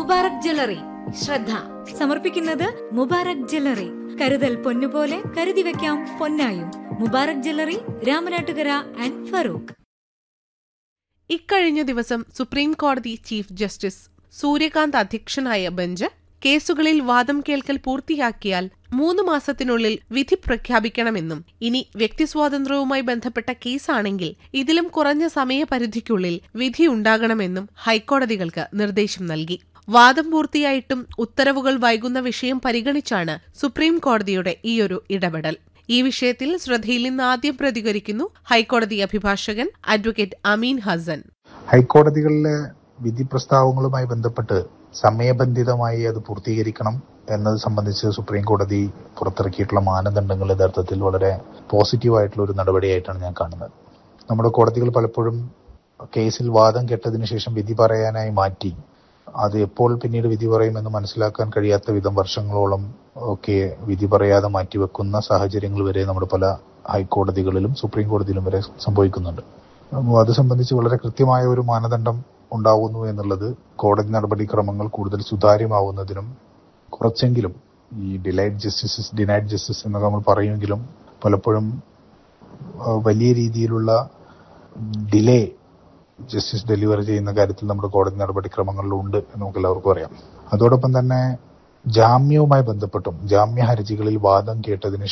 Mubarak jewellery ശ്രദ്ധ സമർപ്പിക്കുന്നത് Mubarak jewellery കരുതൽ പൊന്നുപോലെ കരുതി വെക്കാം പൊന്നായും മുബാറക് ജ്വല്ലറി രാമനാട്ടുകര ആൻഡ് ഫറൂഖ് ഇക്കഴിഞ്ഞ ദിവസം സുപ്രീം കോടതി ചീഫ് ജസ്റ്റിസ് സൂര്യകാന്ത് അധ്യക്ഷനായ ബെഞ്ച് കേസുകളിൽ വാദം കേൾക്കൽ പൂർത്തിയാക്കിയാൽ മൂന്ന് മാസത്തിനുള്ളിൽ വിധി പ്രഖ്യാപിക്കണമെന്നും ഇനി വ്യക്തിസ്വാതന്ത്ര്യവുമായി ബന്ധപ്പെട്ട കേസാണെങ്കിൽ ഇതിലും കുറഞ്ഞ സമയപരിധിക്കുള്ളിൽ വിധിയുണ്ടാകണമെന്നും ഹൈക്കോടതികൾക്ക് നിർദ്ദേശം നൽകി വാദം പൂർത്തിയായിട്ടും ഉത്തരവുകൾ വൈകുന്ന വിഷയം പരിഗണിച്ചാണ് സുപ്രീം കോടതിയുടെ ഈയൊരു ഇടപെടൽ ഈ വിഷയത്തിൽ ശ്രദ്ധയിൽ നിന്ന് ആദ്യം പ്രതികരിക്കുന്നു ഹൈക്കോടതി അഭിഭാഷകൻ അഡ്വക്കേറ്റ് അമീൻ ഹസൻ ഹൈക്കോടതികളിലെ വിധി പ്രസ്താവങ്ങളുമായി ബന്ധപ്പെട്ട് സമയബന്ധിതമായി അത് പൂർത്തീകരിക്കണം എന്നത് സംബന്ധിച്ച് സുപ്രീം കോടതി പുറത്തിറക്കിയിട്ടുള്ള മാനദണ്ഡങ്ങൾ യഥാർത്ഥത്തിൽ വളരെ പോസിറ്റീവായിട്ടുള്ള ഒരു നടപടിയായിട്ടാണ് ഞാൻ കാണുന്നത് നമ്മുടെ കോടതികൾ പലപ്പോഴും കേസിൽ വാദം കെട്ടതിന് ശേഷം വിധി പറയാനായി മാറ്റി അത് എപ്പോൾ പിന്നീട് വിധി പറയുമെന്ന് മനസ്സിലാക്കാൻ കഴിയാത്ത വിധം വർഷങ്ങളോളം ഒക്കെ വിധി പറയാതെ മാറ്റിവെക്കുന്ന സാഹചര്യങ്ങൾ വരെ നമ്മുടെ പല ഹൈക്കോടതികളിലും സുപ്രീം കോടതിയിലും വരെ സംഭവിക്കുന്നുണ്ട് അപ്പോൾ അത് സംബന്ധിച്ച് വളരെ കൃത്യമായ ഒരു മാനദണ്ഡം ഉണ്ടാവുന്നു എന്നുള്ളത് കോടതി നടപടിക്രമങ്ങൾ കൂടുതൽ സുതാര്യമാവുന്നതിനും കുറച്ചെങ്കിലും ഈ ഡിലൈഡ് ജസ്റ്റിസ് ഡിനൈഡ് ജസ്റ്റിസ് എന്നൊക്കെ നമ്മൾ പറയുമെങ്കിലും പലപ്പോഴും ആ, വലിയ രീതിയിലുള്ള ഡിലേ ജസ്റ്റിസ് ഡെലിവർ ചെയ്യുന്ന കാര്യത്തിൽ നമ്മുടെ കോടതി നടപടിക്രമങ്ങളിലുണ്ട് എന്ന് നമുക്ക് എല്ലാവർക്കും അറിയാം അതോടൊപ്പം തന്നെ ജാമ്യവുമായി ബന്ധപ്പെട്ടും ജാമ്യ ഹർജികളിൽ വാദം കേട്ടതിന്